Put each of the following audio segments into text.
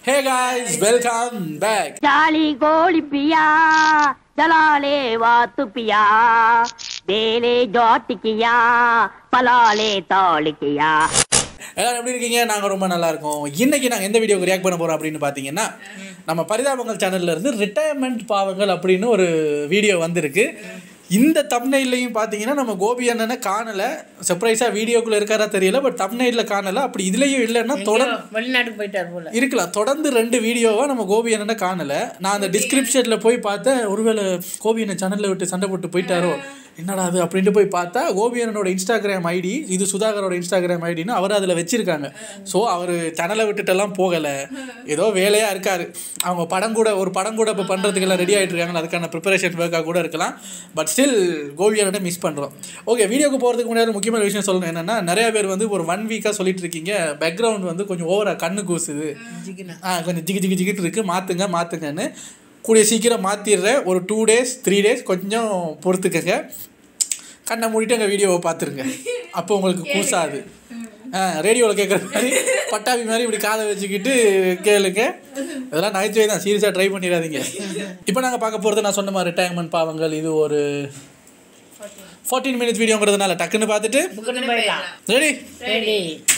ஹே guys welcome back ಜಾಲಿ ಗೋಳಿ ಪಿಯಾ ಜಲಾಲೆ ವಾತು ಪಿಯಾ ಬೇಲೆ ಜೋಟಿಕಿಯಾ ಪಲಾಲೆ ತಾಳಿಕಿಯಾ எல்லாரும் எப்படி இருக்கீங்க நாங்கள் ரொம்ப நல்லா இருக்கோம் இன்னைக்கு நாங்கள் எந்த வீடியோக்கு ரியாக்ட் பண்ண போகிறோம் அப்படின்னு பார்த்தீங்கன்னா நம்ம பரிதாபங்கள் சேனல்ல இருந்து ரிட்டையர்மெண்ட் பாவங்கள் அப்படின்னு ஒரு வீடியோ வந்திருக்கு இந்த தம்னையிலையும் பார்த்தீங்கன்னா நம்ம கோபி அண்ணனை காணலை சர்ப்ரைஸாக வீடியோக்குள்ளே இருக்காரா தெரியல பட் தம்னையில் காணலை அப்படி இதுலேயும் இல்லைன்னா தொடர்ந்து வெளிநாட்டுக்கு போயிட்டார் போல இருக்கலாம் தொடர்ந்து ரெண்டு வீடியோவாக நம்ம கோபி அண்ணனை காணலை நான் அந்த டிஸ்கிரிப்ஷனில் போய் பார்த்தேன் ஒருவேளை கோபி அண்ணன் சேனலில் விட்டு சண்டை போட்டு போயிட்டாரோ என்னடா அது அப்படின்ட்டு போய் பார்த்தா கோபி அண்ணனோட இன்ஸ்டாகிராம் ஐடி இது சுதாகரோட இன்ஸ்டாகிராம் ஐடின்னு அவர் அதில் வச்சிருக்காங்க ஸோ அவர் சேனலை விட்டுட்டெல்லாம் போகலை ஏதோ வேலையாக இருக்கார் அவங்க படம் கூட ஒரு படம் கூட இப்போ பண்ணுறதுக்கெல்லாம் ரெடி ஆகிட்டு இருக்காங்க அதுக்கான ப்ரிப்பரேஷன் ஒர்க்காக கூட இருக்கலாம் பட் ஸ்டில் கோபி அண்ணனை மிஸ் பண்ணுறோம் ஓகே வீடியோக்கு போகிறதுக்கு முன்னாடி ஒரு முக்கியமான விஷயம் சொல்லணும் என்னென்னா நிறைய பேர் வந்து ஒரு ஒன் வீக்காக சொல்லிட்டு இருக்கீங்க பேக்ரவுண்ட் வந்து கொஞ்சம் ஓவராக கண்ணு கூசுது ஆ கொஞ்சம் ஜிகி ஜிகி ஜிகிட்டு இருக்குது மாற்றுங்க மாற்றுங்கன்னு கூடிய சீக்கிரம் மாற்றிடுறேன் ஒரு டூ டேஸ் த்ரீ டேஸ் கொஞ்சம் பொறுத்துக்கங்க கண்ணை மூடிட்டு எங்கள் வீடியோவை பார்த்துருங்க அப்போ உங்களுக்கு கூசாது ஆ ரேடியோவில் கேட்குற மாதிரி பட்டாபி மாதிரி இப்படி காதை வச்சுக்கிட்டு கேளுங்க இதெல்லாம் நகைச்சுவை தான் சீரியஸாக ட்ரை பண்ணிடாதீங்க இப்போ நாங்கள் பார்க்க போகிறது நான் சொன்ன மாதிரி ரிட்டையர்மெண்ட் பாவங்கள் இது ஒரு ஃபார்ட்டீன் மினிட்ஸ் வீடியோங்கிறதுனால டக்குன்னு பார்த்துட்டு புக்கன்னு போயிடலாம் ரெடி ரெடி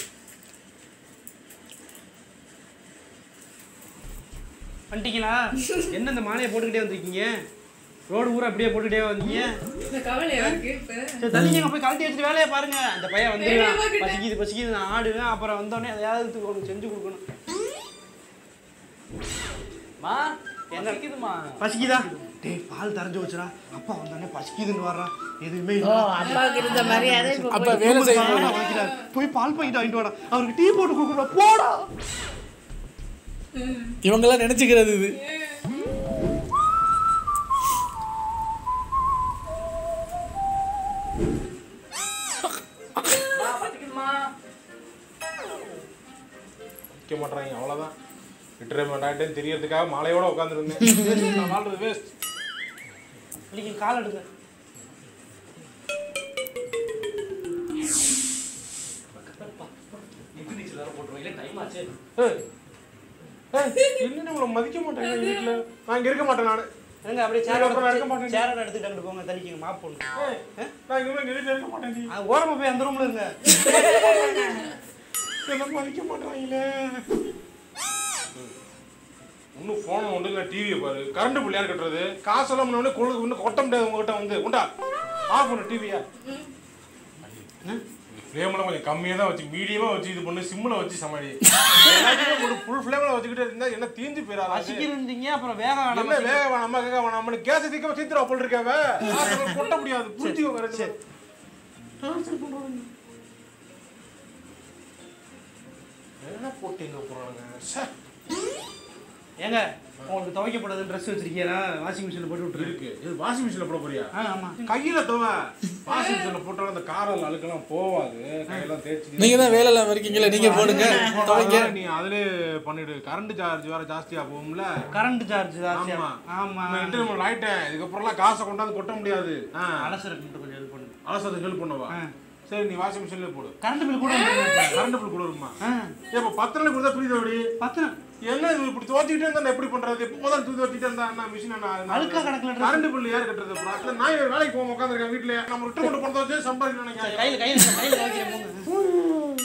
வந்துட்டீங்களா என்ன இந்த மாலையை போட்டுக்கிட்டே வந்திருக்கீங்க ரோடு ஊரா அப்படியே போட்டுக்கிட்டே வந்தீங்க சரி தள்ளிங்க போய் கழட்டி வச்சுட்டு வேலையை பாருங்க அந்த பையன் வந்துருவான் பசிக்குது பசிக்குது நான் ஆடுவேன் அப்புறம் வந்தோடனே எதையாவது ஒன்று செஞ்சு கொடுக்கணும் மா என்ன இருக்குதுமா பசிக்குதா டேய் பால் தரைஞ்சு வச்சுடா அப்பா வந்தோடனே பசிக்குதுன்னு வர்றான் எதுவுமே ஓ இல்லை அப்பாவுக்கு இருந்த மரியாதை இப்போ அப்போ வேலை செய்யணும் வாடா, வைக்கிறாரு. போய் பால் பாக்கெட் வாங்கிட்டு வாடா அவருக்கு டீ போட்டு கொடுக்கணும் போடா இவங்கெல்லாம் நினச்சிக்கிறது இது வைக்க மாட்டாங்க அவ்வளோதான் ரிட்டைர்மெண்ட் ஆகிட்டேன்னு தெரியறதுக்காக மாலையோட உட்காந்துருந்தேன் நான் வாழ்றது வேஸ்ட் இன்னைக்கு கால் எடுங்க என்ன உங்களை மதிக்க மாட்டாங்க வீட்டில் நான் இங்கே இருக்க மாட்டேன் நான் எங்க அப்படியே நான் அப்புறம் இருக்க மாட்டேன். சேரோட சேரோட எடுத்துட்டு அங்கிட்டு போங்க தள்ளிக்கங்க மாப் போடுங்க நான் இங்கே எங்கள் வீட்டில் இருக்க மாட்டேன் நீ அது ஓரமா போய் அந்த ரூம்ல இருங்க என்ன மதிக்க மாட்டாங்களே இன்னும் ஃபோனை உண்டு இல்லை டிவியை பாரு கரண்ட் பில் யார் கட்டுறது காசெல்லாம் முன்னே கொள்ளு இன்னும் கொட்ட முடியாது உங்ககிட்ட வந்து உண்டா ஆஃப் பண்ணு டிவியா ஃப்ளேமில் கொஞ்சம் கம்மியாக தான் வச்சு மீடியமாக வச்சு இது பண்ணு சிம்மில் வச்சு சமாளி எல்லாத்தையும் ஒரு ஃபுல் ஃப்ளேமில் வச்சுக்கிட்டே இருந்தா என்ன தீஞ்சு போயிடாது பசிக்கு இருந்தீங்க அப்புறம் வேக என்ன வேணாம் வேக வேணாமா கேட்க வேணாமா கேஸ் தீக்க சீத்திரா போல் இருக்காவ கொட்ட முடியாது புரிஞ்சுக்கோ வேற சரி என்ன போட்டீங்க போறானுங்க ஏங்க உங்களுக்கு துவைக்கப்படுறது ட்ரெஸ் வச்சிருக்கீங்களா வாஷிங் மிஷினில் போட்டு விட்டுரு இருக்கு இது வாஷிங் மிஷின்ல போட போறியா ஆ ஆமா கையில துவ வாஷிங் மிஷின்ல போட்டாலும் அந்த காரல் அழுக்கெல்லாம் போவாது கையெல்லாம் தேய்ச்சி நீங்கள் தான் வேலை இல்லாமல் இருக்கீங்களா நீங்கள் போடுங்க துவைக்க நீ அதிலே பண்ணிடு கரண்ட் சார்ஜ் வேற ஜாஸ்தியா போகும்ல கரண்ட் சார்ஜ் ஜாஸ்தியா ஆமா ஆமா நான் இன்டர்நெட் ஆயிட்டேன் இதுக்கப்புறம்லாம் காசை கொண்டாந்து கொட்ட முடியாது ஆ அலசருக்கு மட்டும் கொஞ்சம் இது பண்ணு அலசத்தை ஹெல்ப் பண்ணவா ஆ. சரி நீ வாஷிங் மிஷின்ல போடு கரண்ட் பில் கூட வந்துருங்க. கரண்ட் பில் கூட வருமா ஆ ஏப்பா பத்து நாளைக்கு கொடுத்தா புரியுது அப்படி பத்து என்ன இது இப்படி துவச்சிக்கிட்டே இருந்தா நான் எப்படி பண்றது எப்போ முதல்ல தூக்கி வச்சுட்டே இருந்தா என்ன மிஷின் அழுக்கா கிடக்கல dress. கரண்ட் பில் யார் கட்டுறது அப்புறம் அப்புறம் நான் இங்க வேலைக்கு போக உட்காந்துருக்கேன் வீட்டுல நம்ம ரிட்டர்ன் மட்டும் பணத்தை வச்சு சம்பாதிக்கணும் நினைக்கிறேன் கையில் கையில் கையில் துவைக்கிறேன் போங்க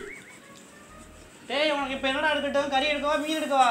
டேய் உனக்கு இப்போ என்னடா எடுக்கட்டும் கறி எடுக்கவா மீன் எடுக்கவா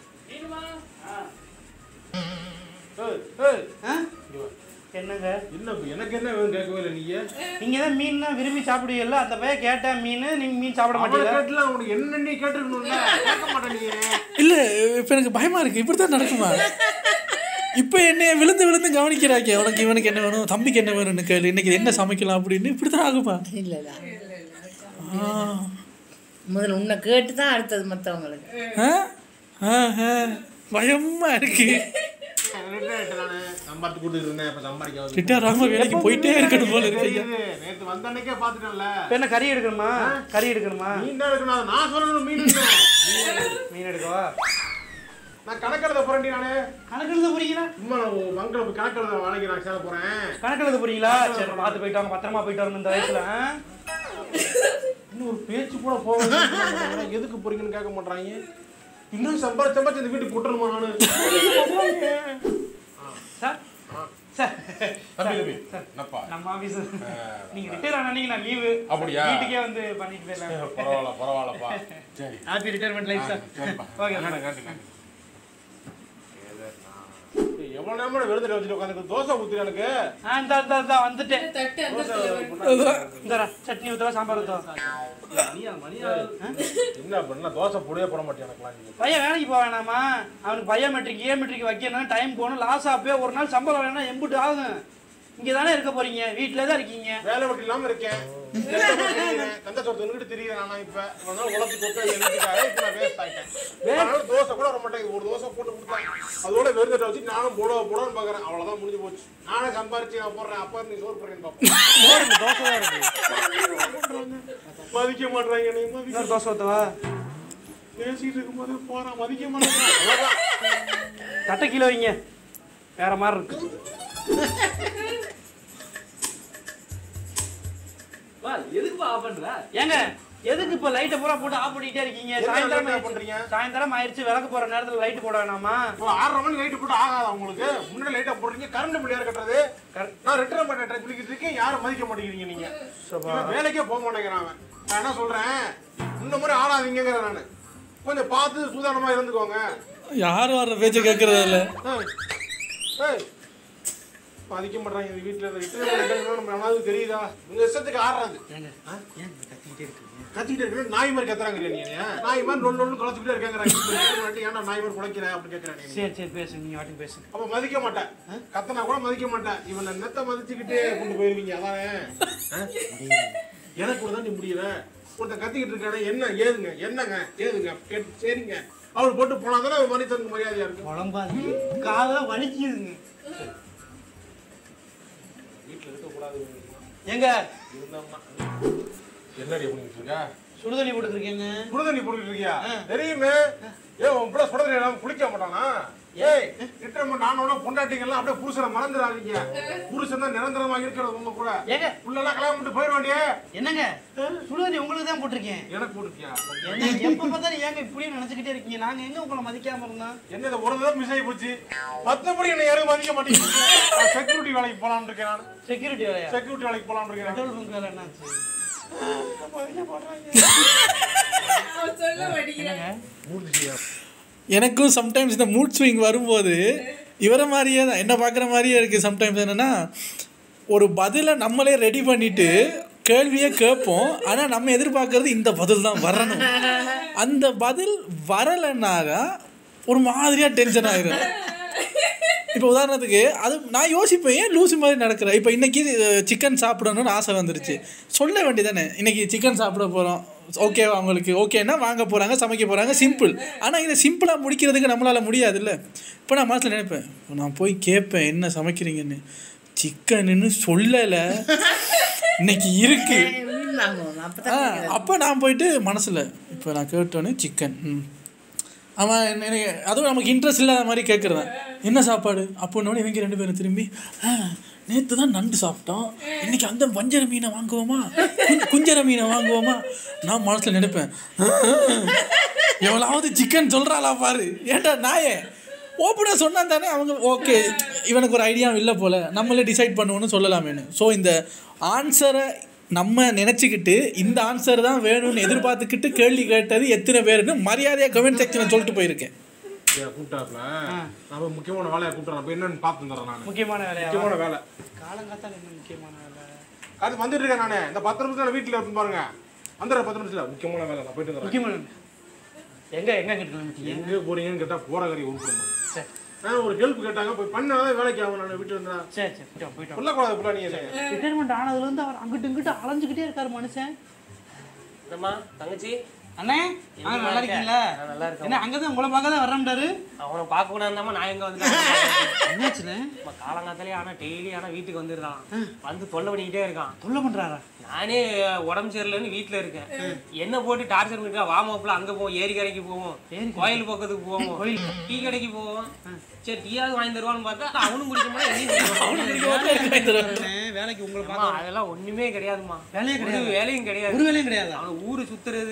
ஏய், ஏய், ஆ? என்னங்க என்ன இப்ப எனக்கு என்ன வேணும் கேட்கவே இல்லை நீங்க நீங்க தான் மீன்னா விரும்பி சாப்பிடுவீங்கல்ல அந்த பையன் கேட்டேன் மீன் நீங்க மீன் சாப்பிட அவனை மாட்டீங்க கேட்டுல உனக்கு என்ன நீ கேட்டுருக்கணும்ல கேட்க மாட்டேன் நீ இல்லை இப்போ எனக்கு பயமாக இருக்குது இப்படி தான் நடக்குமா இப்போ என்னைய விழுந்து விழுந்து கவனிக்கிறாங்க உனக்கு இவனுக்கு என்ன வேணும் தம்பிக்கு என்ன வேணும்னு கேளு இன்னைக்கு என்ன சமைக்கலாம் அப்படின்னு இப்படி தான் ஆகுமா இல்லைதான் ஆ. முதல்ல உன்னை கேட்டு தான் அடுத்தது மற்றவங்களுக்கு ஆ? ஆ, ஆ. பயமா இருக்கு சம்பாதிச்சு கொடுத்துட்டு இருந்தேன் இப்ப சம்பாதிக்க ரிட்டையர் ஆகாம வேலைக்கு போயிட்டே இருக்கணும் போல இருக்கு ஐயா. நேத்து வந்த அன்னைக்கே பாத்துட்டேன்ல இப்போ என்ன கறி எடுக்கணுமா கறி எடுக்கணுமா மீன் தான் எடுக்கணும் அதை நான் சொல்லணும் மீன் எடுக்கணும். மீன் எடுக்கவா நான் கணக்கெழுத போறேன்டி நானு கணக்கு எழுத போறீங்களா சும்மா நான் பங்கில் போய் கணக்கெழுத வேலைக்கு நான் சேர போறேன் கணக்கு எழுத போறீங்களா சரி பார்த்து போயிட்டு வாங்க பத்திரமா போயிட்டு வரணும் இந்த வயசுல ஆ? இன்னும் ஒரு பேச்சு கூட போக எதுக்கு போறீங்கன்னு கேட்க மாட்டாங்க இன்னும் சம்பாதிச்சு சம்பாதிச்சு இந்த வீட்டுக்கு கூட்டணுமா நானு சார் சார் தம்பி தம்பி என்னப்பா நம்ம ஆபீஸ் நீங்க ரிட்டையர் ஆனீங்க நான் லீவு அப்படியா? வீட்டுக்கே வந்து பண்ணிட்டு போயிடலாம் பரவாயில்ல பரவாயில்லப்பா சரி ஹாப்பி ரிட்டையர்மெண்ட் லைஃப் சார் சரிப்பா ஓகே காட்டு, காட்டு, காட்டு. ஏய், எவ்வளவு நேரமா விருதுல வச்சுட்டு உட்காந்து தோசை ஊத்துற எனக்கு ஆ இந்த இந்த இந்த வந்துட்டேன் தட்டு அந்த இந்த சட்னி ஊத்தவா சாம்பார் ஊத்தவா என்ன பண்ண தோசை பொடியே போட மாட்டேன் எனக்குலாம் நீங்க பையன் வேலைக்கு போக வேணாமா அவனுக்கு பயோமெட்ரிக் ஏமெட்ரிக் வைக்கணும் டைம் போகணும் லாஸ் அப்பயே ஒரு நாள் சம்பளம் வேணா எம்புட்டு ஆகும் இங்க தானே இருக்க போறீங்க வீட்டில தான் இருக்கீங்க வேலை வெட்டி இல்லாம இருக்கேன் தந்த சொத்து தெரியுது நானா இப்ப இவ்வளவு நாள் உழைச்சு கொடுத்து எழுதிட்டாரு இப்ப நான் வேஸ்ட் ஆயிட்டேன் அதனால தோசை கூட வர மாட்டேங்குது ஒரு தோசை போட்டு கொடுத்தேன் அதோட வெறுந்தட்டை வச்சு நானும் போட போடன்னு பாக்குறேன் அவ்வளவுதான் முடிஞ்சு போச்சு நானே சம்பாரிச்சு நான் போடுறேன் அப்பா நீ சோறு போடுறேன்னு பாப்போம் தோசை தான் இருக்கு மதிக்க மாட்டாங்க நீ மதிக்க இன்னொரு தோசை ஊத்தவா பேசிட்டு இருக்கும்போது போறான் மதிக்க மாட்டேங்கிறான் அவ்வளவுதான். தட்டை கீழே வைங்க வேற மாதிரி இருக்கு எதுக்குப்பா ஆஃப் பண்ற ஏங்க எதுக்கு இப்ப லைட்டை பூரா போட்டு ஆஃப் பண்ணிட்டே இருக்கீங்க எதுக்கு சாயந்தரம் light off ஆயிடுச்சு. பண்றீங்க? சாயந்தரம் ஆயிடுச்சு விளக்கு போற நேரத்துல லைட் போட வேணாமா இப்போ ஆறரை மணி லைட் போட்டு ஆகாதா உங்களுக்கு முன்னாடி லைட்டா போடுறீங்க கரண்ட் பில் யார் கட்டுறது நான் ரிட்டர்ன் பண்ண ட்ரை பண்ணிக்கிட்டு இருக்கேன் யாரும் மதிக்க மாட்டேங்கிறீங்க நீங்க இவன் வேலைக்கே போக மாட்டேங்கிறான் அவன். நான் என்ன சொல்றேன் இந்த மாதிரி ஆடாதீங்கிறேன் நானு கொஞ்சம் பார்த்து சூதானமா இருந்துக்கோங்க யார் வர்ற பேச்சை கேட்கறது இல்ல ஏய், ஏய், மதிக்க மாட்டாங்க இந்த வீட்டுல ரிட்டர்ன் நம்ம எவனாவது தெரியுதா உங்க இஷ்டத்துக்கு ஆடுறது ஆ? கத்திக்கிட்டே இருக்கிற நாய் மாதிரி கத்துறாங்க இல்லையா நீங்க நாய் மாதிரி நொண்டு நொண்டு குலைச்சிக்கிட்டே இருக்காங்க ஏன்டா நாய் மாதிரி குலைக்கிற அப்படின்னு கேட்கறாங்க சரி சரி பேசுங்க நீங்க வாட்டி பேசுங்க அப்ப மதிக்க மாட்டேன் கத்தனா கூட மதிக்க மாட்டேன் இவனை நெத்த மதிச்சுக்கிட்டே கொண்டு போயிருவீங்க அதானே ஆ? எனக்கு கூட தான் நீ முடியல ஒருத்தன் கத்திக்கிட்டு இருக்கானே என்ன ஏதுங்க என்னங்க ஏதுங்க கேட்டு சரிங்க அவள் போட்டு போனா தானே மனிதனுக்கு மரியாதையா இருக்கு குழம்பாது காதெல்லாம் வலிக்குதுங்க வீட்டுல இருக்கக்கூடாது எங்க இருந்தோம்னா என்னடி பண்ணிட்டு இருக்க சுடுதண்ணி போட்டுருக்கீங்க சுடுதண்ணி போட்டுட்டு இருக்கியா தெரியுமே ஏ உன் பிள்ளை சுடுதண்ணி இல்லாம குளிக்க மாட்டானா ஏய் ரிட்டர்மெண்ட் ஆனோட பொண்டாட்டிங்கெல்லாம் அப்படியே புருஷனை மறந்துடாதீங்க புருஷன் தான் நிரந்தரமா இருக்கிறது உங்க கூட ஏங்க புள்ளெல்லாம் கல்யாணம் பண்ணிட்டு போயிட வேண்டிய என்னங்க சுடுதண்ணி உங்களுக்கு தான் போட்டிருக்கேன் எனக்கு போட்டுருக்கியா என்ன எப்ப பார்த்தாலும் ஏங்க இப்படியே நினைச்சுக்கிட்டே இருக்கீங்க நாங்க எங்க உங்களை மதிக்காம இருந்தோம் என்ன இது ஒரு தடவை மிஸ் ஆகி போச்சு மத்தபடி என்ன யாரும் மதிக்க மாட்டேங்குது செக்யூரிட்டி வேலைக்கு போலாம்னு இருக்கேன் நான் செக்யூரிட்டி வேலையா செக்யூரிட்டி வேலைக்கு போலாம்னு இருக்கேன் பெட்ரோல் பங்க் வேலை என்னாச்சு மதிக்க மாட்டாங்க அவன் சொல்ல மாட்டேங்கிறான் எனக்கும் சம்டைம்ஸ் இந்த மூட் ஸ்விங் வரும்போது இவரை மாதிரியே தான் என்ன பார்க்குற மாதிரியே இருக்குது சம்டைம்ஸ் என்னென்னா ஒரு பதிலை நம்மளே ரெடி பண்ணிட்டு கேள்வியே கேட்போம் ஆனால் நம்ம எதிர்பார்க்கறது இந்த பதில் தான் வரணும் அந்த பதில் வரலைன்னாக ஒரு மாதிரியாக டென்ஷன் ஆயிரும் இப்போ உதாரணத்துக்கு அது நான் யோசிப்பேன் ஏன் லூசி மாதிரி நடக்கிறேன் இப்போ இன்னைக்கு சிக்கன் சாப்பிடணும்னு ஆசை வந்துருச்சு சொல்ல வேண்டியதானே இன்னைக்கு சிக்கன் சாப்பிட போகிறோம் ஓகேவா அவங்களுக்கு ஓகேன்னா வாங்க போகிறாங்க சமைக்க போகிறாங்க சிம்பிள் ஆனால் இதை சிம்பிளாக முடிக்கிறதுக்கு நம்மளால் முடியாதுல்ல இப்போ நான் மனசில் நினைப்பேன் இப்போ நான் போய் கேட்பேன் என்ன சமைக்கிறீங்கன்னு சிக்கனுன்னு சொல்லலை இன்னைக்கு இருக்கு வாங்குவோம் ஆ அப்பதான் அப்போ நான் போயிட்டு மனசில் இப்போ நான் கேட்டோன்னே சிக்கன் ம் அவன் என்ன- எனக்கு அதுவும் நமக்கு இன்ட்ரெஸ்ட் இல்லாத மாதிரி கேட்குறேன் என்ன சாப்பாடு அப்போன்னோட இவங்க ரெண்டு பேரும் திரும்பி நேற்று தான் நண்டு சாப்பிட்டோம் இன்னைக்கு அந்த வஞ்சர மீனை வாங்குவோமா குஞ்- குஞ்சர மீனை வாங்குவோமா நான் மனசில் நினைப்பேன் எவ்வளவாவது சிக்கன் சொல்கிறாளா பாரு ஏன்டா நாயே ஓப்பனாக சொன்னா தானே அவங்க ஓகே இவனுக்கு ஒரு ஐடியா இல்லை போல நம்மளே டிசைட் பண்ணுவோன்னு சொல்லலாமேன்னு ஸோ இந்த ஆன்சரை நம்ம நினச்சிக்கிட்டு இந்த ஆன்சர் தான் வேணும்னு எதிர்பார்த்துக்கிட்டு கேள்வி கேட்டது எத்தனை பேருன்னு மரியாதையாக கமெண்ட் செக்ஷனில் சொல்லிட்டு போயிருக்கேன் ஏன் கூப்பிட்டாப்ல நான் போய் முக்கியமான வேலையை கூப்பிட்டேன் அப்ப என்னன்னு பார்த்து தரேன் நான் முக்கியமான வேலையா முக்கியமான வேலை காலங்காத்தால என்ன முக்கியமான வேலை அது வந்துட்டு இருக்கேன் நானே இந்த பத்து நிமிஷத்துல வீட்டுல இருப்பேன் பாருங்க வந்துடுற பத்து நிமிஷத்துல முக்கியமான வேலை நான் போயிட்டு வரேன் முக்கியமான எங்க எங்க கிட்ட கிளம்பிட்டீங்க எங்க போறீங்கன்னு கேட்டா போற கறி உருப்பிடும் சரி நான் ஒரு ஹெல்ப் கேட்டாங்க போய் பண்ணாதான் வேலைக்கு ஆகும் நான் வீட்டுல இருந்தா சரி சரி போயிட்டோம் போயிட்டோம் சொல்லக்கூடாது புள்ள நீங்க ரிட்டைர்மெண்ட் ஆனதுல இருந்து அவர் அங்கிட்டு இங்கிட்டு அலைஞ்சுக்கிட்டே இருக்காரு மனுஷன் என்னம்மா தங்கச்சி அண்ணே ஆ, நல்லா இருக்கீங்களா நான் நல்லா இருக்கேன் என்ன அங்கதான் உங்களை பார்க்க தான் வர்றேன்டாரு அவனை பார்க்க கூடாதுமா நான் எங்க வந்து என்னாச்சுண்ணே காலங்காத்தாலே ஆனா டெய்லி ஆனா வீட்டுக்கு வந்துடுறான் வந்து தொல்லை பண்ணிக்கிட்டே இருக்கான் தொல்லை பண்றாரா நானே உடம்பு சரியில்லைன்னு வீட்டுல இருக்கேன் என்ன போட்டு டார்ச்சர் பண்ணிட்டா வாமாப்புல அங்க போவோம் ஏரி கரைக்கு போவோம் கோயில் பக்கத்துக்கு போவோம் கோயில் டீ கடைக்கு போவோம் சரி டீயாவது வாங்கி தருவான்னு பார்த்தா அவனும் குடிக்க மாட்டான் அவனும் குடிக்க மாட்டான். வேலைக்கு உங்களை அம்மா, அதெல்லாம் ஒண்ணுமே கிடையாதுமா வேலையே ஒரு வேலையும் கிடையாது ஒரு வேலையும் கிடையாதா அவன் ஊரு சுத்துறது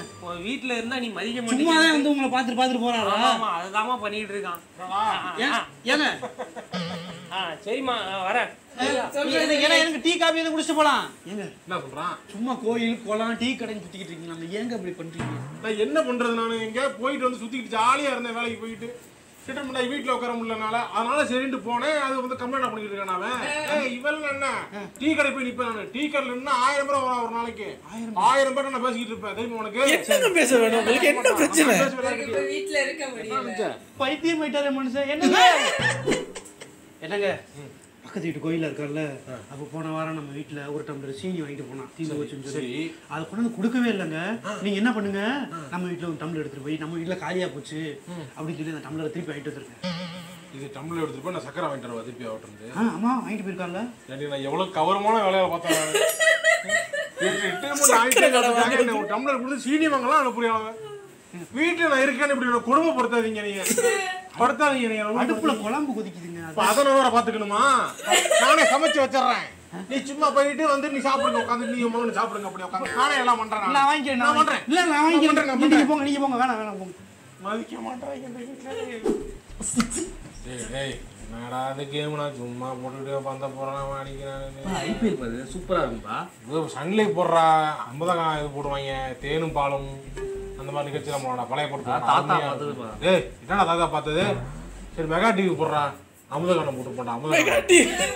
உன் வீட்டுல இருந்தா நீ மதிக்க சும்மா மாட்டேங்க தான் வந்து உங்களை பார்த்துட்டு பார்த்துட்டு போறாரா ஆமா அதுதாம்மா பண்ணிட்டு இருக்கான் ஏன்? ஏங்க ஆ சரிம்மா ஆ, வரேன் ஏங்க, ஏன்னா எனக்கு டீ காபி எதுவும் குடிச்சிட்டு போலாம் ஏங்க என்ன சொல்றான் சும்மா கோயில் குளம் டீ கடைன்னு சுத்திக்கிட்டு இருக்கீங்க நம்ம ஏங்க அப்படி பண்றீங்க நான் என்ன பண்றது நான் எங்க போயிட்டு வந்து சுத்திக்கிட்டு ஜாலியா இருந்தேன் வேலைக்கு போயிட்டு ரிட்டர்ன் பண்ணி வீட்டுல உட்கார முடியலனால அதனால சரின்ட்டு போனேன் அது வந்து கம்ப்ளைண்ட் பண்ணிட்டு இருக்கான் அவன் ஏய், இவன் என்ன டீ கடை போய் நிப்பேன் நான் டீ கடையில் நின்னா ஆயிரம் ரூபாய் வரும் ஒரு நாளைக்கு ஆயிரம் ரூபாய் நான் பேசிக்கிட்டு இருப்பேன் தெரியுமா உனக்கு என்னங்க பேச வேணும் உங்களுக்கு என்ன பிரச்சனை இப்ப வீட்ல இருக்க முடியல பைத்தியம் போயிட்டாரு மனுஷன் என்னங்க என்னங்க பக்கத்து வீட்டு கோயில்ல இருக்கார்ல அப்ப போன வாரம் நம்ம வீட்ல ஒரு டம்ளர் சீனி வாங்கிட்டு போனான் தீந்து வச்சுன்னு சொல்லி சரி. அதை கொண்டு வந்து கொடுக்கவே இல்லைங்க நீங்க என்ன பண்ணுங்க நம்ம வீட்ல ஒரு டம்ளர் எடுத்துட்டு போய் நம்ம வீட்ல காலியா போச்சு அப்படின்னு சொல்லி அந்த டம்ளரை திருப்பி வாங்கிட்டு வந்துருக்கேன் இது டம்ளர் எடுத்துட்டு போய் நான் சக்கரை வாங்கிட்டு வருவேன் திருப்பி அவட்டு இருந்து ஆ ஆமா வாங்கிட்டு போயிருக்கார்ல ஏன்டி, நான் எவ்வளவு கவரமான வேலையை பார்த்தேன் நானு. எட்டு எட்டு மூணு ஆயிரத்தி ஐநூறு என்ன ஒரு டம்ளர் கொடுத்து சீனி வாங்கலாம் அனுப்புறேன் அவன் வீட்டுல நான் இருக்கேன்னு இப்படி என்ன கொடுமைப்படுத்தாதீங்க நீங்க படுத்தாதீங்க நீங்க ரொம்ப அடுப்புல குழம்பு கொதிக்குதுங்க இப்ப அதை வேற பாத்துக்கணுமா நானே சமைச்சு வச்சிடுறேன் நீ சும்மா போயிட்டு வந்து நீ சாப்பிடுங்க உட்காந்து நீ முதல்ல சாப்பிடுங்க அப்படி உட்காந்து நானே எல்லாம் பண்றேன் நான் வாங்கிக்கிறேன் நான் பண்றேன் இல்ல நான் பண்றேன், நான் வாங்கிக்கிறேன் நீங்க போங்க நீங்க போங்க வேணாம் வேணாம் போங்க மதிக்க மாட்டாங்க இந்த வீட்டுல டேய் என்னடா அந்த கேம் நான் சும்மா போட்டுட்டு பந்த போறேன் அடிக்கிறான் ஐபிஎல் பாரு சூப்பரா இருக்கும்பா சன்லை போடுறா ஐம்பதாம் இது போடுவாங்க தேனும் பாலும் அந்த மாதிரி நிகழ்ச்சி நம்மளோட பழைய போட்டு தாத்தா பார்த்ததுப்பா. ஏய் என்னடா தாத்தா பார்த்தது சரி மெகா டிவி போடுறா அமுதகானம் போட்டு போட்டான் அமுதகானம்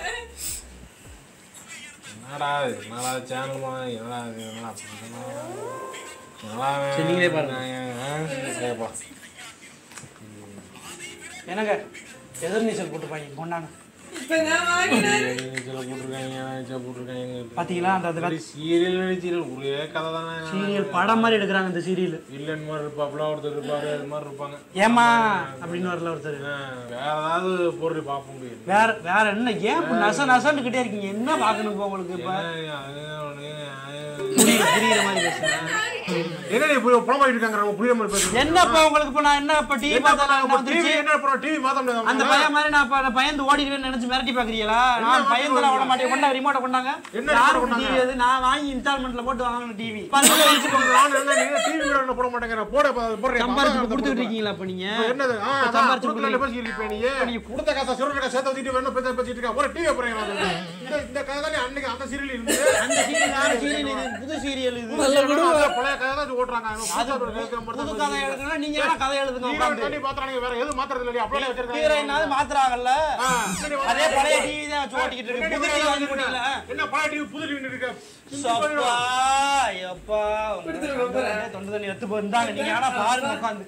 என்னடா இது? என்னடா சேனல் என்னடா இது? என்னடா என்னடா சரி, நீங்களே பாருங்க. சரிப்பா என்னங்க எதிர் நீச்சல் போட்டுப்பாங்க கொண்டாங்க இப்பதான் வாங்கினாரு சில போட்டிருக்காங்க சில போட்டிருக்காங்க பாத்தீங்களா அந்த அதுல சீரியல் சீரியல் ஒரே கதை தானே சீரியல் படம் மாதிரி எடுக்கிறாங்க இந்த சீரியல் வில்லன் மாதிரி இருப்பாப்புல ஒருத்தர் இருப்பாரு அது மாதிரி இருப்பாங்க ஏமா அப்படின்னு வரல ஒருத்தர் ஆ, வேற ஏதாவது பொருள் பார்க்க முடியும் வேற வேற என்ன ஏன் இப்ப நச நசன்னுக்கிட்டே இருக்கீங்க என்ன பார்க்கணும் இப்ப உங்களுக்கு இப்ப புரியுற புரியுற மாதிரி பேசுறேன் என்ன நீ புரிய புலமாயிட்டு இருக்காங்க நம்ம புரியுற மாதிரி பேசுறீங்க என்னப்பா உங்களுக்கு இப்ப நான் என்ன இப்ப டிவி பார்த்தா என்ன டிவி வந்துருச்சு என்ன பண்ண டிவி மாத்த முடியாது அந்த பையன் மாதிரி நான் இப்ப நான் பயந்து ஓடிடுவேன்னு நினைச்சு மிரட்டி பாக்குறீங்களா நான் பயந்து ஓட மாட்டேன் கொண்டா ரிமோட்டை கொண்டாங்க என்ன யாரு remote கொண்டாங்க? டிவி அது நான் வாங்கி இன்ஸ்டால்மெண்ட்ல போட்டு வாங்கின டிவி பல்லுல வச்சுக்கோங்க நான் என்ன நீங்க டிவி கூட என்ன போட மாட்டேங்கிற போட போடுறேன் சம்பாரிச்சு கொடுத்துட்டு இருக்கீங்களா இப்ப நீங்க என்னது ஆ இப்ப அதான் சம்பாரிச்சு கொடுக்கல பேசிட்டு இருப்பேன் நீ நீ கொடுத்த காசை சுருட்ட காசை சேர்த்து வச்சுட்டு வேணும் பேச பேசிட்டு இருக்க ஒரு டிவி அப்புறம் இந்த இந்த கதை தானே அன்னைக்கு அந்த சீரியல் இருந்தது அந்த சீரியல் யாரு சீரியல் இது புது சீரியல் இது நல்ல குடும்பம் அதான் பழைய கதை தான் ஓட்டுறாங்க அது புது கதை எழுதுனா நீங்க என்ன கதை எழுதுங்க உட்காந்து தண்ணி பாத்துறாங்க வேற எதுவும் மாத்துறது இல்லையா அப்படியே வச்சிருக்காங்க ஹீரோயினாவது மாத்துறாங்கல்ல ஆ, சரி, வா. அதே பழைய டிவி தான் வச்சு ஓட்டிக்கிட்டு இருக்கு புது டிவி வாங்கி போட்டீங்களா என்ன பழைய டிவி புது டிவி இருக்கு சப்பா எப்பா தொண்டை தண்ணி எடுத்து போயிருந்தாங்க நீங்க ஆனா பாருங்க உட்காந்து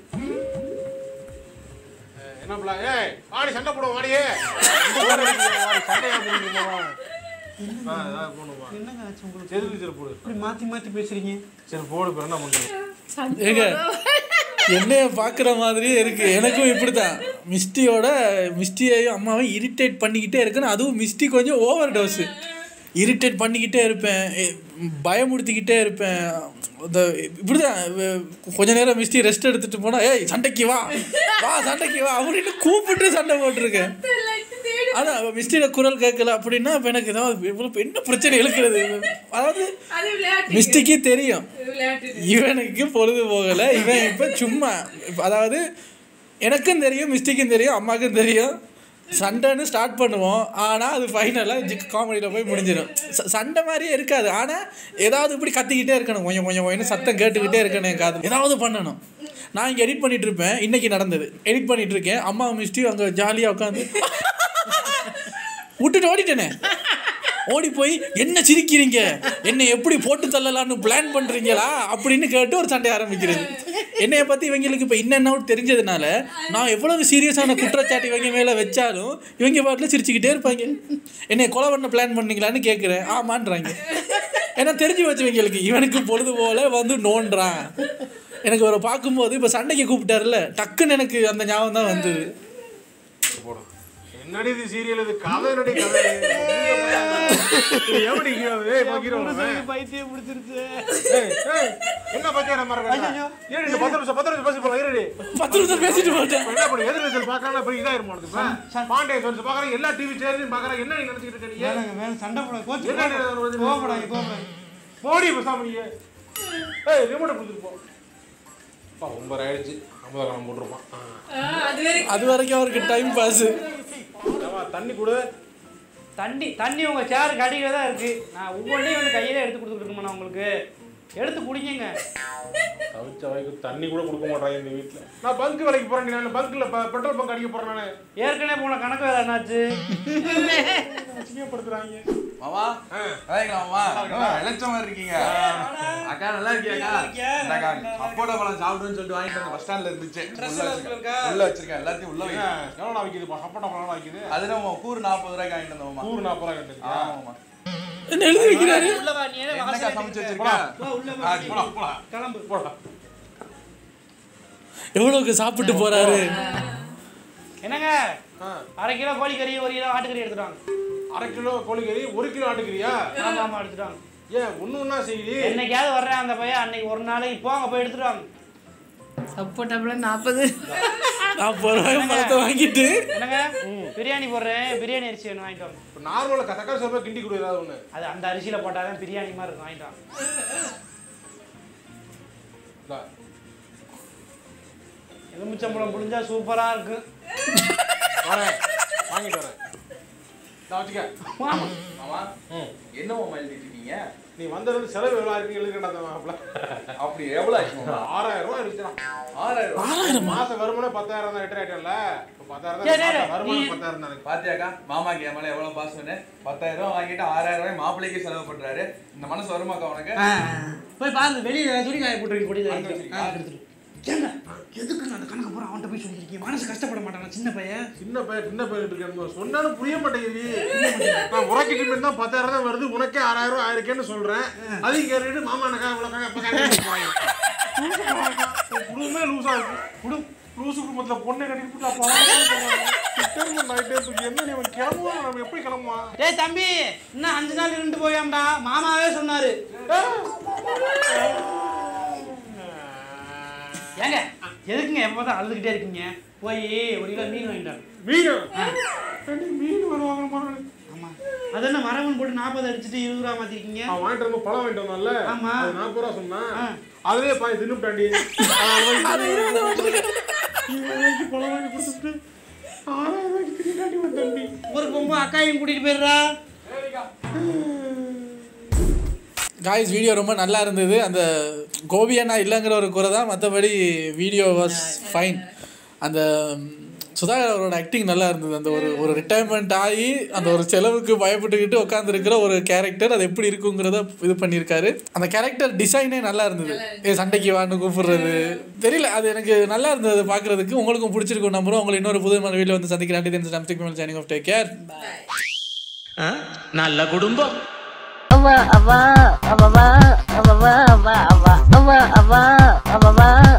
என்ன பிள்ளை ஏய் ஆடி சண்டை போடுவோம் ஆடியே சண்டையா போடுங்க போடுவா என்னங்க ஆச்சு உங்களுக்கு செதுக்கு சரி போடு இப்படி மாத்தி மாத்தி பேசுறீங்க சரி போடு இப்போ என்ன பண்றது ஏங்க என்னைய பார்க்குற மாதிரியே இருக்கு எனக்கும் இப்படிதான் மிஸ்டியோட மிஸ்டியையும் அம்மாவையும் இரிட்டேட் பண்ணிக்கிட்டே இருக்கேன்னு அதுவும் மிஸ்டி கொஞ்சம் ஓவர் டோஸு இரிட்டேட் பண்ணிக்கிட்டே இருப்பேன் எ- பயமுறுத்திக்கிட்டே இருப்பேன் இந்த இப்படிதான் வ- கொஞ்ச நேரம் மிஸ்டி ரெஸ்ட் எடுத்துட்டு போனா ஏய் சண்டைக்கு வா வா சண்டைக்கு வா அப்படின்னு கூப்பிட்டு சண்டை போட்டிருக்கேன் அதான் மிஸ்டியோட குரல் கேட்கல அப்படின்னா இப்போ எனக்கு ஏதாவது இவ்வளோ என்ன பிரச்சனை எழுக்கிறது அதாவது அது விளையாட்டு மிஸ்டிக்கு தெரியும் விளையாட்டு இவனுக்கு பொழுது போகலை இவன் இப்போ சும்மா இப்ப அதாவது எனக்கும் தெரியும் மிஸ்டிக்கும் தெரியும் அம்மாவுக்கும் தெரியும் சண்டைன்னு ஸ்டார்ட் பண்ணுவோம் ஆனால் அது ஃபைனலாக காமெடியில் போய் முடிஞ்சிடும் ச- சண்டை மாதிரியே இருக்காது ஆனால் ஏதாவது இப்படி கத்திக்கிட்டே இருக்கணும் கொஞ்சம் கொஞ்சம் கொஞ்சம் சத்தம் கேட்டுக்கிட்டே இருக்கணும் என் காது ஏதாவது பண்ணணும் நான் இங்கே எடிட் பண்ணிட்டு இருப்பேன் இன்னைக்கு நடந்தது எடிட் பண்ணிட்டு இருக்கேன் அம்மா மிஸ்டி அங்கே ஜாலியாக உட்காந்து விட்டுட்டு ஓடிட்டேனே ஓடி போய் என்ன சிரிக்கிறீங்க என்னை எப்படி போட்டு தள்ளலாம்னு பிளான் பண்றீங்களா அப்படின்னு கேட்டு ஒரு சண்டை ஆரம்பிக்கிறது என்னைய பத்தி இவங்களுக்கு இப்போ என்னென்ன தெரிஞ்சதுனால நான் எவ்வளவு சீரியஸான குற்றச்சாட்டு இவங்க மேல வச்சாலும் இவங்க பாட்டில் சிரிச்சுக்கிட்டே இருப்பாங்க என்னை கொலை பண்ண பிளான் பண்ணீங்களான்னு கேட்குறேன் ஆமான்றாங்க ஏன்னா தெரிஞ்சு வச்சு இவங்களுக்கு இவனுக்கு பொழுது போல வந்து நோண்டுறான் எனக்கு ஒரு பார்க்கும்போது இப்போ சண்டைக்கு கூப்பிட்டாருல டக்குன்னு எனக்கு அந்த ஞாபகம் தான் வந்தது போடு என்னடி இது சீரியல் இது கதை என்னடி கதை இது எப்படி hero? ஏய் பக்கீரோ பைத்தியம் பிடிச்சிருச்சு ஏய் ஏய் என்ன பக்கீரோ மாதிரி ஏய் இந்த பத்து நிமிஷம் பத்து நிமிஷம் பேசி போலாம் இருடி பத்து நிமிஷம் பேசிட்டு போட்டேன் இப்ப என்ன பண்ணு எதிர்நீச்சல் பார்க்கறானா இப்ப இதாயிருமா உனக்கு இப்ப பாண்டிய சொல்லிட்டு பார்க்கறேன் எல்லா டிவி சேனலையும் பார்க்கறேன் என்ன நீ நினைச்சிட்டு இருக்க நீ வேணாங்க வேணாம் சண்டை போட கோச்சு என்ன நீ ஒரு இது- கோவப்படாங்க கோவப்படாங்க போடி பேசாம நீ ஏய் ரிமோட் கொடுத்துட்டு போ அப்பா ஒன்பது ஆயிடுச்சு ஐம்பது கிராம் போட்டிருப்பான் அது வரைக்கும் அவருக்கு டைம் பாஸ் ஏம்மா, தண்ணி கொடு தண்ணி தண்ணி உங்க சேருக்கு அடியில தான் இருக்கு நான் ஒவ்வொன்றையும் வந்து கையில எடுத்து கொடுத்துருக்கணுமா உங்களுக்கு எடுத்து குடிங்க தவிச்ச வாய்க்கு தண்ணி கூட கொடுக்க மாட்டாங்க இந்த வீட்டில் நான் பங்க் வேலைக்கு போறேன் நான் பங்க்ல பெட்ரோல் பங்க் அடிக்க போறேன் நான் ஏற்கனவே போன கணக்கு வேலை என்னாச்சு அசிங்கப்படுத்துறாங்க மாமா வேலைங்களா மாமா இளைச்ச மாதிரி இருக்கீங்க அக்கா நல்லா இருக்கியாக்கா இந்தாக்கா, சப்போட்டா பழம் சாப்பிடுன்னு சொல்லிட்டு வாங்கிட்டு வந்த பஸ் ஸ்டாண்ட்ல இருந்துச்சு உள்ள வச்சிருக்கேன் உள்ள வச்சிருக்கேன் எல்லாத்தையும் உள்ள வை எவ்வளோ விற்கிது சப்போட்டா பழம் விற்கிது அது நம்ம கூறு நாற்பது ரூபாய்க்கு வாங்கிட்டு வந்தோம் மாமா நூறு நாற்பது ரூபாய் கட்டுது ஆமாமா என்ன எழுதி வைக்கிறாரு உள்ள வா நீ என்ன என்னக்கா வாசல்ல சமைச்சு நிக்கிற? வச்சிருக்க வா, உள்ள ஆ, வா போலாம், போலாம். கிளம்பு போடா எவ்வளவுக்கு சாப்பிட்டு போறாரு என்னங்க ஆ. அரை கிலோ கோழிக்கறி ஒரு கிலோ ஆட்டுக்கறி எடுத்துட்டாங்க அரை கிலோ கோழிக்கறி ஒரு கிலோ ஆட்டுக்கிறியா ஆமா ஆமா எடுத்துட்டாங்க ஏன் ஒன்று ஒன்றா செய்யுது என்னைக்காவது வர்றேன் அந்த பையன் அன்னைக்கு ஒரு நாளைக்கு போங்க போய் எடுத்துட்டு வாங்க சப்போட்டாப்புல நாற்பது நாற்பது ரூபாய் பழத்தை வாங்கிட்டு என்னங்க பிரியாணி போடுறேன் பிரியாணி அரிசி வேணும் வாங்கிட்டு வாங்க இப்போ நார்மலாக தக்காளி சாப்பிட கிண்டி கொடு ஏதாவது ஒன்று அது அந்த அரிசியில போட்டாதான் பிரியாணி மாதிரி இருக்கும் வாங்கிட்டு வாங்க எலுமிச்சம்பழம் புளிஞ்சா சூப்பரா இருக்கு வரேன் வாங்கிட்டு வரேன் நான் வச்சுக்க மாமா என்ன மாமா எழுதிட்டு இருக்கீங்க நீ வந்தது செலவு எவ்வளோ இருக்கு எழுதுக்கண்டா மாப்பிள்ள அப்படி எவ்வளவு ஆச்சு மாமா ஆறாயிரம் ரூபாய் இருந்துச்சுடா ஆறாயிரம் ரூபாய். மாசம் வருமானம் பத்தாயிரம் தான் எட்டு ஆயிட்டம்ல இப்போ பத்தாயிரம் சரி, தான் சரி. மாசம் வருமானம் நீ- பத்தாயிரம் தான் எனக்கு. பாத்தியாக்கா மாமாக்கு என் மேல எவ்வளவு பாசம்னு பத்தாயிரம் ரூபாய் வாங்கிட்டு ஆறாயிரம் ரூபாய் மாப்பிள்ளைக்கு செலவு பண்றாரு இந்த மனசு வருமாக்கா உனக்கு போய் பாருங்க வெளியில துணி காய போட்டு கொடி அங்க வச்சிருக்கீங்க. ஏங்க எதுக்கு அந்த கணக்கு பூரா அவன்கிட்ட போய் சொல்லியிருக்கீங்க மனசு கஷ்டப்பட மாட்டானா சின்ன பையன் சின்ன பையன் சின்ன பையன் இருக்கேன் சொன்னாலும் புரிய மாட்டேங்குது நான் உரைக்கிட்டு தான் பத்தாயிரம் தான் வருது உனக்கே ஆறாயிரம் ரூபாய் ஆயிருக்கேன்னு சொல்றேன் அதையும் கேட்டுட்டு மாமா எனக்கா இவ்வளோ குடும்பமே லூஸா இருக்கு குடு லூசு குடும்பத்துல பொண்ணை கட்டிட்டு நைட்டே தூக்கி என்ன நீ அவன் கிளம்புவான் நம்ம எப்படி கிளம்புவான் டேய் தம்பி இன்னும் அஞ்சு நாள் இருந்து போயாம்டா மாமாவே சொன்னாரு ஏங்க எதுக்குங்க எப்போதான் அழுதுகிட்டே இருக்கீங்க போய் ஒரு கிலோ மீன் வாங்கிட்டாங்க மீன் ரெண்டு மீன் வருவாங்க ஆமா அது என்ன மரவன் போட்டு நாற்பது அடிச்சுட்டு இருபது ரூபா மாத்திருக்கீங்க அவன் வாங்கிட்டு வந்து பழம் வாங்கிட்டு வந்தான்ல ஆமா. அது நாற்பது ரூபா சொன்னான் ஆ. அதுலயே பாய் தின்னுட்டாண்டி இருபது பழம் வாங்கி கொடுத்துட்டு ஆறாயிரம் ரூபாய்க்கு தின்னாண்டி வந்த தம்பி ஒரு பொம்பை அக்காயும் கூட்டிட்டு போயிடுறா காய்ஸ் வீடியோ ரொம்ப நல்லா இருந்தது அந்த கோபி அண்ணா இல்லைங்கிற ஒரு குறை தான் மற்றபடி வீடியோ வாஸ் ஃபைன் அந்த ம், சுதாகர் அவரோட ஆக்டிங் நல்லா இருந்தது அந்த ஒரு ஒரு ரிட்டையர்மெண்ட் ஆகி அந்த ஒரு செலவுக்கு பயப்பட்டுக்கிட்டு உட்காந்துருக்கிற ஒரு கேரக்டர் அது எப்படி இருக்குங்கிறத இது பண்ணியிருக்காரு அந்த கேரக்டர் டிசைனே நல்லா இருந்தது ஏ சண்டைக்கு வான்னு கூப்பிடுறது தெரியல அது எனக்கு நல்லா இருந்தது பார்க்குறதுக்கு உங்களுக்கும் பிடிச்சிருக்கும் நம்புறோம் உங்களை இன்னொரு புதுமான வீடியோ வந்து சந்திக்கிறேன் தெரிஞ்சு ஜாயினிங் ஆஃப் டேக் கேர் நல்ல குடும்பம் அவ அவ அவ அவ அவ அவ அவ அவ அவ அவ அவ